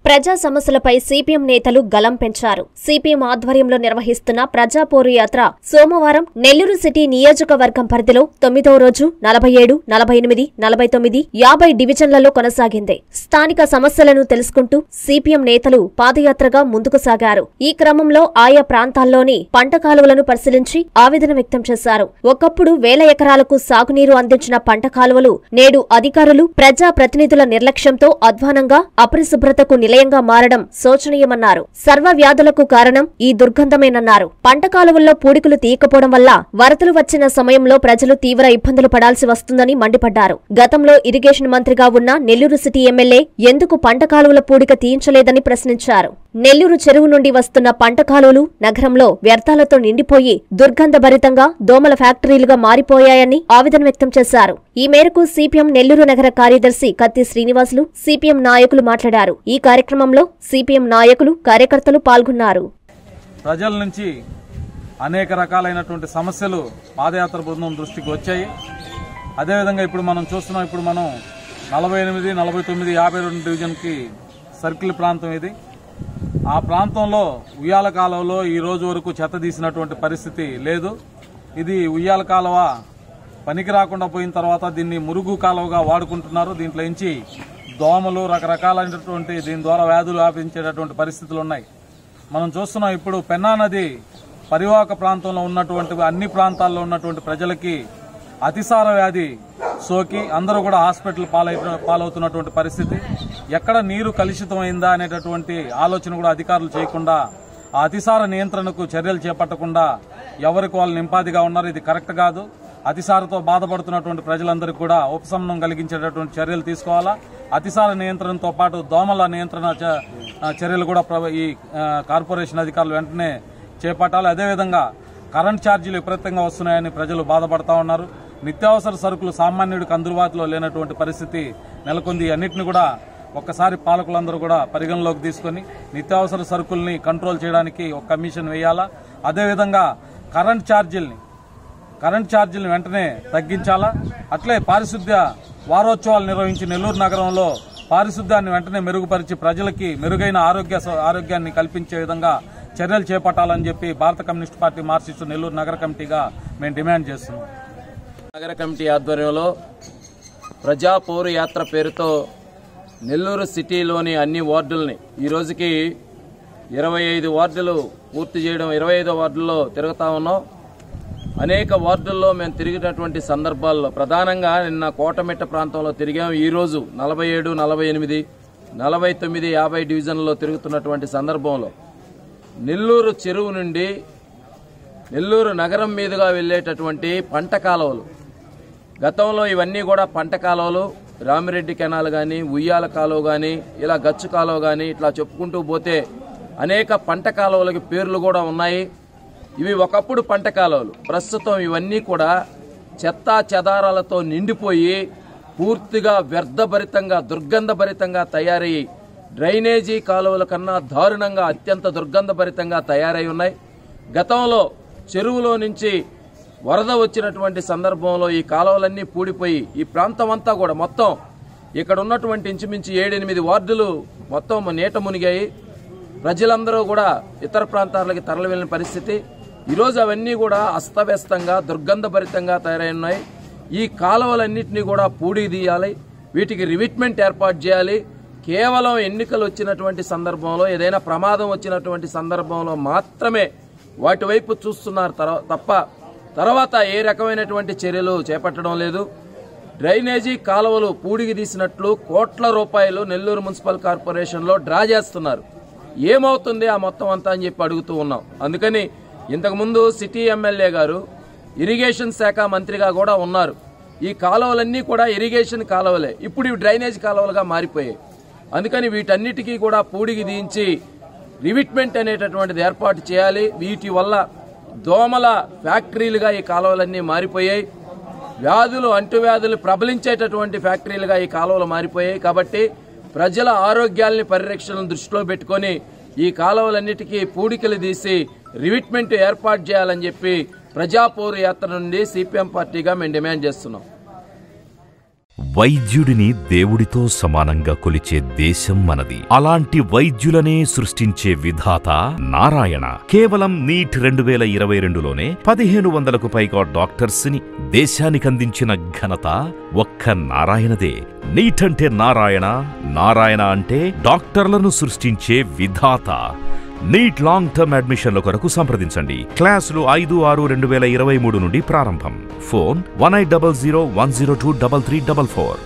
ప్రజా సమస్యలపై సిపిఎం నేతలు గలం పెంచారు సిపిఎం ఆధ్వర్యంలో నిర్వహిస్తున్న ప్రజా పోరు యాత్ర సోమవారం నెల్లూరు సిటీ నియోజకవర్గం పరిధిలో తొమ్మిదో రోజు నలభై ఏడు నలభై ఎనిమిది నలభై తొమ్మిది యాభై డివిజన్లలో కొనసాగింది స్థానిక సమస్యలను తెలుసుకుంటూ సిపిఎం నేతలు పాదయాత్రగా ముందుకు సాగారు ఈ క్రమంలో ఆయా ప్రాంతాల్లోని పంట కాలువలను పరిశీలించి ఆవేదన వ్యక్తం చేశారు ఒకప్పుడు వేల ఎకరాలకు సాగునీరు అందించిన పంట కాలువలు నేడు అధికారులు ప్రజా ప్రతినిధుల నిర్లక్ష్యంతో అధ్వానంగా అపరిశుభ్రతకు నిలయంగా మారడం శోచనీయమన్నారు సర్వ వ్యాధులకు కారణం ఈ దుర్గంధమేనన్నారు పంట కాలువల్లో పూడికలు తీయకపోవడం వల్ల వరదలు వచ్చిన సమయంలో ప్రజలు తీవ్ర ఇబ్బందులు పడాల్సి వస్తుందని మండిపడ్డారు గతంలో ఇరిగేషన్ మంత్రిగా ఉన్న నెల్లూరు సిటీ ఎమ్మెల్యే ఎందుకు పంట కాలువల పూడిక తీయించలేదని ప్రశ్నించారు నెల్లూరు చెరువు నుండి వస్తున్న పంట కాలువలు నగరంలో వ్యర్థాలతో నిండిపోయి దుర్గంధభరితంగా దోమల ఫ్యాక్టరీలుగా మారిపోయాయని ఆవేదన వ్యక్తం చేశారు ఈ మేరకు సిపిఎం నెల్లూరు నగర కార్యదర్శి కత్తి శ్రీనివాసులు సిపిఎం నాయకులు మాట్లాడారు ఈ కార్యక్రమంలో సిపిఎం నాయకులు కార్యకర్తలు పాల్గొన్నారు ప్రజల నుంచి అనేక రకాలైనటువంటి సమస్యలు పాదయాత్ర బృందం దృష్టికి వచ్చాయి అదేవిధంగా ఇప్పుడు మనం చూస్తున్నాం ఇప్పుడు మనం నలభై ఎనిమిది నలభై తొమ్మిది యాభై రెండు డివిజన్కి సర్కిల్ ప్రాంతం ఇది ఆ ప్రాంతంలో ఉయ్యాల కాలువలో ఈ రోజు వరకు చెత్త తీసినటువంటి పరిస్థితి లేదు ఇది ఉయ్యాల కాలువ పనికి రాకుండా పోయిన తర్వాత దీన్ని మురుగు కాలువగా వాడుకుంటున్నారు దీంట్లో నుంచి దోమలు రకరకాలైనటువంటి దీని ద్వారా వ్యాధులు వ్యాపించేటటువంటి పరిస్థితులు ఉన్నాయి మనం చూస్తున్నాం ఇప్పుడు పెన్నా నది పరివాహక ప్రాంతంలో ఉన్నటువంటి అన్ని ప్రాంతాల్లో ఉన్నటువంటి ప్రజలకి అతిసార వ్యాధి సోకి అందరూ కూడా హాస్పిటల్ పాలై పాలవుతున్నటువంటి పరిస్థితి ఎక్కడ నీరు కలుషితమైందా అనేటటువంటి ఆలోచన కూడా అధికారులు చేయకుండా ఆ అతిసార నియంత్రణకు చర్యలు చేపట్టకుండా ఎవరికి వాళ్ళు నింపాదిగా ఉన్నారు ఇది కరెక్ట్ కాదు అతిసారతో బాధపడుతున్నటువంటి ప్రజలందరికీ కూడా ఉపశమనం కలిగించేటటువంటి చర్యలు తీసుకోవాలా అతిసార నియంత్రణతో పాటు దోమల నియంత్రణ చ- ఆ, చర్యలు కూడా ప్ర- ఈ ఆ, కార్పొరేషన్ అధికారులు వెంటనే చేపట్టాలి అదేవిధంగా కరెంట్ ఛార్జీలు విపరీతంగా వస్తున్నాయని ప్రజలు బాధపడతా ఉన్నారు నిత్యావసర సరుకులు సామాన్యుడికి అందుబాటులో లేనటువంటి పరిస్థితి నెలకొంది అన్నిటిని కూడా ఒక్కసారి పాలకులందరూ కూడా పరిగణలోకి తీసుకొని నిత్యావసర సరుకుల్ని కంట్రోల్ చేయడానికి ఒక కమిషన్ వేయాలా అదేవిధంగా కరెంట్ ఛార్జీల్ని కరెంట్ ఛార్జీలను వెంటనే తగ్గించాలా అట్లే పారిశుద్ధ్య వారోత్సవాలు నిర్వహించి నెల్లూరు నగరంలో పారిశుద్ధ్యాన్ని వెంటనే మెరుగుపరిచి ప్రజలకి మెరుగైన ఆరోగ్య స- ఆరోగ్యాన్ని కల్పించే విధంగా చర్యలు చేపట్టాలని చెప్పి భారత కమ్యూనిస్ట్ పార్టీ మార్క్సిస్టు నెల్లూరు నగర కమిటీగా మేము డిమాండ్ చేస్తున్నాం నగర కమిటీ ఆధ్వర్యంలో ప్రజా పౌరు యాత్ర పేరుతో నెల్లూరు సిటీలోని అన్ని వార్డుల్ని ఈ రోజుకి ఇరవై ఐదు వార్డులు పూర్తి చేయడం ఇరవై ఐదో వార్డుల్లో తిరుగుతా ఉన్నాం అనేక వార్డుల్లో మేము తిరిగినటువంటి సందర్భాల్లో ప్రధానంగా నిన్న కోటమిట్ట ప్రాంతంలో తిరిగాం ఈ రోజు నలభై ఏడు నలభై ఎనిమిది నలభై తొమ్మిది యాభై డివిజన్లలో తిరుగుతున్నటువంటి సందర్భంలో నెల్లూరు చెరువు నుండి నెల్లూరు నగరం మీదుగా వెళ్ళేటటువంటి పంట కాలువలు గతంలో ఇవన్నీ కూడా పంట కాలువలు రామిరెడ్డి కెనాల్ కానీ ఉయ్యాల కాలువ కానీ ఇలా గచ్చు కాలువ కానీ ఇట్లా చెప్పుకుంటూ పోతే అనేక పంట కాలువలకి పేర్లు కూడా ఉన్నాయి ఇవి ఒకప్పుడు పంట కాలువలు ప్రస్తుతం ఇవన్నీ కూడా చెత్త చెదారాలతో నిండిపోయి పూర్తిగా వ్యర్థభరితంగా దుర్గంధభరితంగా తయారయ్యి డ్రైనేజీ కాలువల కన్నా దారుణంగా అత్యంత దుర్గంధభరితంగా తయారై ఉన్నాయి గతంలో చెరువులో నుంచి వరద వచ్చినటువంటి సందర్భంలో ఈ కాలువలన్నీ పూడిపోయి ఈ ప్రాంతం అంతా కూడా మొత్తం ఇక్కడ ఉన్నటువంటి ఇంచుమించు ఏడెనిమిది వార్డులు మొత్తం నీట మునిగాయి ప్రజలందరూ కూడా ఇతర ప్రాంతాలకు తరలి వెళ్ళిన పరిస్థితి ఈరోజు అవన్నీ కూడా అస్తవ్యస్తంగా దుర్గంధభరితంగా తయారై ఉన్నాయి ఈ కాలువలన్నింటినీ కూడా పూడి తీయాలి వీటికి రివిట్మెంట్ ఏర్పాటు చేయాలి కేవలం ఎన్నికలు వచ్చినటువంటి సందర్భంలో ఏదైనా ప్రమాదం వచ్చినటువంటి సందర్భంలో మాత్రమే వాటి వైపు చూస్తున్నారు తర్వా- తప్ప తర్వాత ఏ రకమైనటువంటి చర్యలు చేపట్టడం లేదు డ్రైనేజీ కాలువలు పూడికి తీసినట్లు కోట్ల రూపాయలు నెల్లూరు మున్సిపల్ కార్పొరేషన్లో డ్రా చేస్తున్నారు ఏమవుతుంది ఆ మొత్తం అంతా అని చెప్పి అడుగుతూ ఉన్నాం అందుకని ఇంతకుముందు సిటీ ఎమ్మెల్యే గారు ఇరిగేషన్ శాఖ మంత్రిగా కూడా ఉన్నారు ఈ కాలువలన్నీ కూడా ఇరిగేషన్ కాలువలే ఇప్పుడు ఇవి డ్రైనేజ్ కాలువలుగా మారిపోయాయి అందుకని వీటన్నిటికీ కూడా పూడికి దించి రివిట్మెంట్ అనేటటువంటిది ఏర్పాటు చేయాలి వీటి వల్ల దోమల ఫ్యాక్టరీలుగా ఈ కాలువలన్నీ మారిపోయాయి వ్యాధులు అంటువ్యాధులు ప్రబలించేటటువంటి ఫ్యాక్టరీలుగా ఈ కాలువలు మారిపోయాయి కాబట్టి ప్రజల ఆరోగ్యాల్ని పరిరక్షణ దృష్టిలో పెట్టుకొని ఈ కాలువలన్నిటికీ పూడికలు తీసి రివిట్మెంట్ ఏర్పాటు చేయాలని చెప్పి ప్రజాపౌరు యాత్ర నుండి సిపిఎం పార్టీగా మేము డిమాండ్ చేస్తున్నాం వైద్యుడిని దేవుడితో సమానంగా కొలిచే దేశం మనది అలాంటి వైద్యులనే సృష్టించే విధాత నారాయణ కేవలం నీట్ రెండు వేల ఇరవై రెండులోనే పదిహేను వందలకు పైగా డాక్టర్స్ ని దేశానికందించిన ఘనత ఒక్క నారాయణదే నీట్ అంటే నారాయణ నారాయణ అంటే డాక్టర్లను సృష్టించే విధాత నీట్ లాంగ్ టర్మ్ అడ్మిషన్ల కొరకు సంప్రదించండి క్లాసులు ఐదు ఆరు రెండు వేల ఇరవై మూడు నుండి ప్రారంభం phone one eight double zero one zero two double three double four